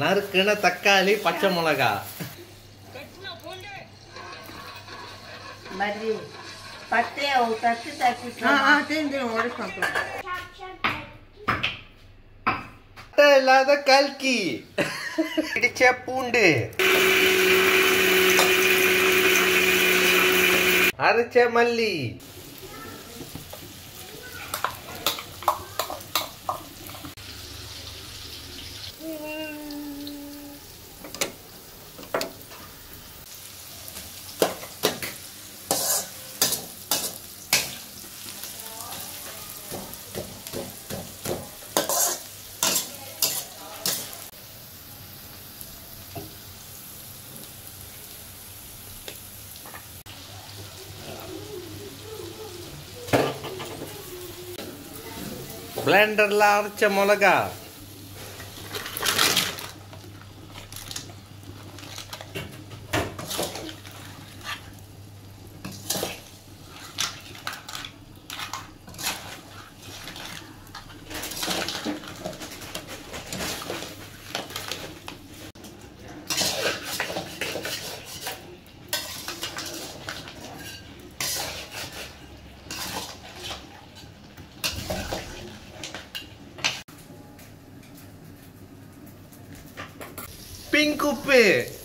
நறுக்குன தக்காளி பச்சை மிளகா మరి పట్టే ఒక తట్టు తట్టు తిని తిని ఓడిపోతాం பட்டை இல்லாத கல்கி இடிச்ச பூண்டு அரைச்ச மல்லி பிளெண்டர்ல அரைச்ச மிளகா பிங்க் உப்பு